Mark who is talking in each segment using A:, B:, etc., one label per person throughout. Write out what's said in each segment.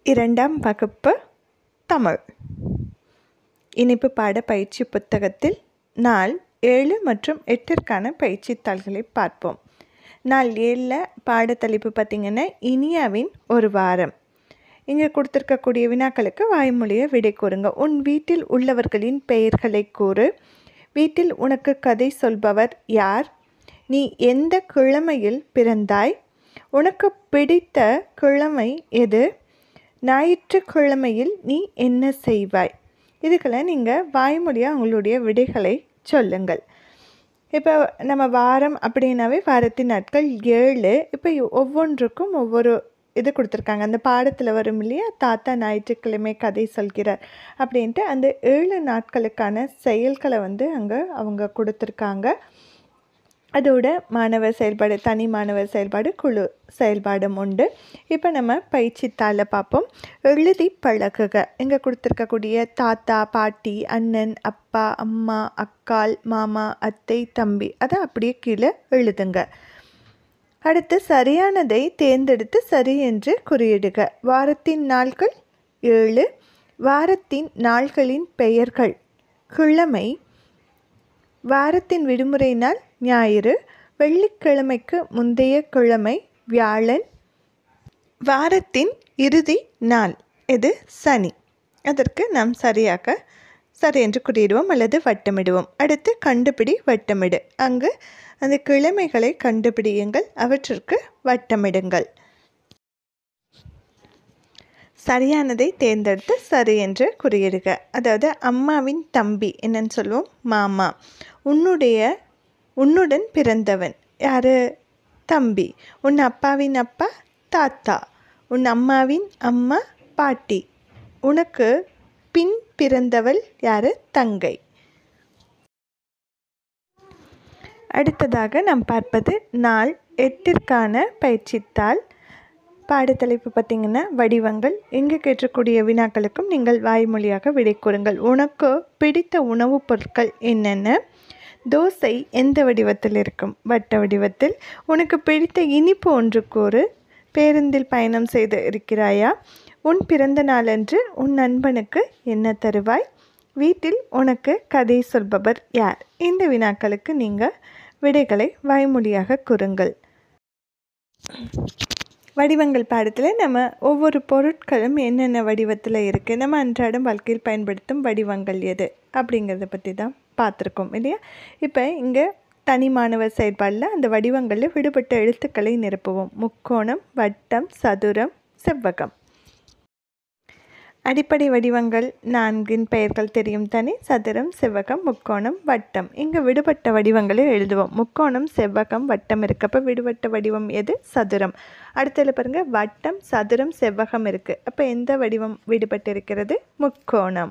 A: இரண்டாம் வகுப்பு தமிழ் இனிப்பு பாட பயிற்சி புத்தகத்தில் நாள் ஏழு மற்றும் எட்டிற்கான பயிற்சித்தாள்களை பார்ப்போம் நாள் ஏழில் பாடத்தலைப்பு பார்த்திங்கன்னா இனியாவின் ஒரு வாரம் இங்கே கொடுத்துருக்கக்கூடிய வினாக்களுக்கு வாய்மொழியை விடை கூறுங்க உன் வீட்டில் உள்ளவர்களின் பெயர்களை கூறு வீட்டில் உனக்கு கதை சொல்பவர் யார் நீ எந்த கிழமையில் பிறந்தாய் உனக்கு பிடித்த கிழமை எது ஞாயிற்றுக்கிழமையில் நீ என்ன செய்வாய் இதுக்கெல்லாம் நீங்கள் வாய்மொழியாக உங்களுடைய விடைகளை சொல்லுங்கள் இப்போ நம்ம வாரம் அப்படின்னாவே வாரத்தின் நாட்கள் ஏழு இப்போ ஒவ்வொன்றுக்கும் ஒவ்வொரு இது கொடுத்துருக்காங்க அந்த பாடத்தில் வரும் இல்லையா தாத்தா ஞாயிற்றுக்கிழமை கதை சொல்கிறார் அப்படின்ட்டு அந்த ஏழு நாட்களுக்கான செயல்களை வந்து அங்கே அவங்க கொடுத்துருக்காங்க அதோட மாணவர் செயல்பாடு தனி மாணவர் செயல்பாடு குழு செயல்பாடும் உண்டு இப்போ நம்ம பயிற்சித்தாளில் பார்ப்போம் எழுதி பழகுக இங்கே கொடுத்துருக்கக்கூடிய தாத்தா பாட்டி அண்ணன் அப்பா அம்மா அக்கால் மாமா அத்தை தம்பி அதை அப்படியே கீழே எழுதுங்க அடுத்து சரியானதை தேர்ந்தெடுத்து சரி என்று குறியிடுக வாரத்தின் நாட்கள் ஏழு வாரத்தின் நாள்களின் பெயர்கள் கிழமை வாரத்தின் விடுமுறை நாள் ஞாயிறு வெள்ளிக்கிழமைக்கு முந்தைய கிழமை வியாழன் வாரத்தின் இறுதி நாள் இது சனி அதற்கு நாம் சரியாக சரி என்று குறியிடுவோம் அல்லது வட்டமிடுவோம் அடுத்து கண்டுபிடி வட்டமிடு அங்கு அந்த கிழமைகளை கண்டுபிடியுங்கள் அவற்றிற்கு வட்டமிடுங்கள் சரியானதை தேர்ந்தெடுத்து சரி என்று குறியிடுக அதாவது அம்மாவின் தம்பி என்னன்னு சொல்லுவோம் மாமா உன்னுடைய உன்னுடன் பிறந்தவன் யார் தம்பி உன் அப்பாவின் அப்பா தாத்தா உன் அம்மாவின் அம்மா பாட்டி உனக்கு பின் பிறந்தவள் யார் தங்கை அடுத்ததாக நாம் பார்ப்பது நாள் எட்டிற்கான பயிற்சித்தாள் பாடத்தலைப்பு பார்த்திங்கன்னா வடிவங்கள் இங்கே கேட்டக்கூடிய வினாக்களுக்கும் நீங்கள் வாய்மொழியாக விடை கூறுங்கள் உனக்கு பிடித்த உணவுப் பொருட்கள் என்னென்ன தோசை எந்த வடிவத்தில் இருக்கும் வட்ட வடிவத்தில் உனக்கு பிடித்த இனிப்பு ஒன்று கூறு பேருந்தில் பயணம் செய்து இருக்கிறாயா உன் பிறந்த நாளன்று உன் நண்பனுக்கு என்ன தருவாய் வீட்டில் உனக்கு கதை சொல்பவர் யார் இந்த வினாக்களுக்கு நீங்கள் விடைகளை வாய்மொழியாக கூறுங்கள் வடிவங்கள் பாடத்தில் நம்ம ஒவ்வொரு பொருட்களும் என்னென்ன வடிவத்தில் இருக்குது நம்ம அன்றாடம் வாழ்க்கையில் பயன்படுத்தும் வடிவங்கள் எது அப்படிங்கிறத பற்றி தான் பார்த்துருக்கோம் இல்லையா இப்போ இங்கே தனி மாணவர் செயல்பாடில் அந்த வடிவங்களில் விடுபட்ட எழுத்துக்களை நிரப்புவோம் முக்கோணம் வட்டம் சதுரம் செவ்வகம் அடிப்படை வடிவங்கள் நான்கின் பெயர்கள் தெரியும் தனி சதுரம் செவ்வகம் முக்கோணம் வட்டம் இங்கே விடுபட்ட வடிவங்களை எழுதுவோம் முக்கோணம் செவ்வகம் வட்டம் இருக்கு அப்போ விடுபட்ட வடிவம் எது சதுரம் அடுத்ததில் பாருங்கள் வட்டம் சதுரம் செவ்வகம் இருக்குது அப்போ எந்த வடிவம் விடுபட்டு இருக்கிறது முக்கோணம்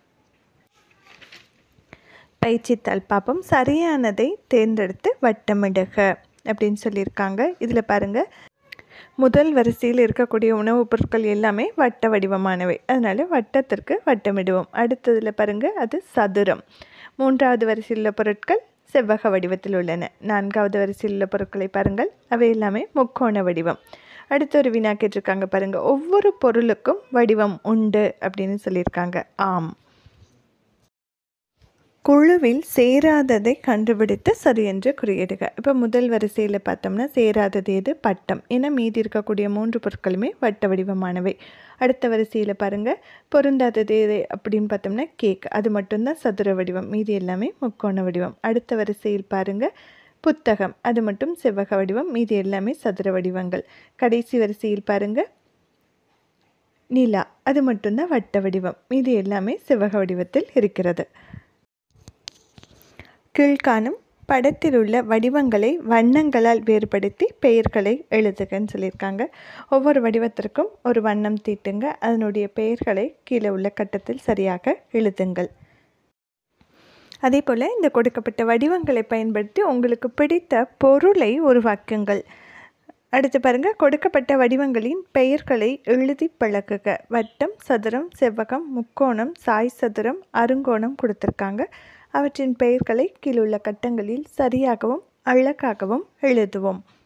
A: பயிற்சித்தாள் பார்ப்போம் சரியானதை தேர்ந்தெடுத்து வட்டமிடுக அப்படின்னு சொல்லியிருக்காங்க இதில் பாருங்கள் முதல் வரிசையில் இருக்கக்கூடிய உணவுப் பொருட்கள் எல்லாமே வட்ட வடிவமானவை அதனால் வட்டத்திற்கு வட்டமிடுவோம் அடுத்ததில் பாருங்கள் அது சதுரம் மூன்றாவது வரிசையில் உள்ள பொருட்கள் செவ்வக வடிவத்தில் உள்ளன நான்காவது வரிசையில் உள்ள பொருட்களை பாருங்கள் அவை எல்லாமே முக்கோண வடிவம் அடுத்த ஒரு வினா கேட்டிருக்காங்க பாருங்கள் ஒவ்வொரு பொருளுக்கும் வடிவம் உண்டு அப்படின்னு சொல்லியிருக்காங்க ஆம் குழுவில் சேராததை கண்டுபிடித்து சரி என்று குறியிடுக இப்போ முதல் வரிசையில் பார்த்தோம்னா சேராதது எது பட்டம் ஏன்னா மீதி இருக்கக்கூடிய மூன்று பொருட்களுமே வட்ட வடிவமானவை அடுத்த வரிசையில் பாருங்கள் பொருந்தாதது எது அப்படின்னு பார்த்தோம்னா கேக் அது மட்டும்தான் சதுர வடிவம் மீதி எல்லாமே முக்கோண வடிவம் அடுத்த வரிசையில் பாருங்கள் புத்தகம் அது மட்டும் செவ்வக வடிவம் மீதி எல்லாமே சதுர வடிவங்கள் கடைசி வரிசையில் பாருங்கள் நிலா அது மட்டும்தான் வட்ட வடிவம் மீதி எல்லாமே செவ்வக வடிவத்தில் இருக்கிறது கீழ்காணும் படத்தில் உள்ள வடிவங்களை வண்ணங்களால் வேறுபடுத்தி பெயர்களை எழுதுகன்னு சொல்லியிருக்காங்க ஒவ்வொரு வடிவத்திற்கும் ஒரு வண்ணம் தீட்டுங்க அதனுடைய பெயர்களை கீழே உள்ள கட்டத்தில் சரியாக எழுதுங்கள் அதே போல் இந்த கொடுக்கப்பட்ட வடிவங்களை பயன்படுத்தி உங்களுக்கு பிடித்த பொருளை உருவாக்குங்கள் அடுத்து பாருங்கள் கொடுக்கப்பட்ட வடிவங்களின் பெயர்களை எழுதி பழகுக வட்டம் சதுரம் செவ்வகம் முக்கோணம் சாய் சதுரம் அருங்கோணம் கொடுத்துருக்காங்க அவற்றின் பெயர்களை கீழுள்ள கட்டங்களில் சரியாகவும் அழகாகவும் எழுதுவோம்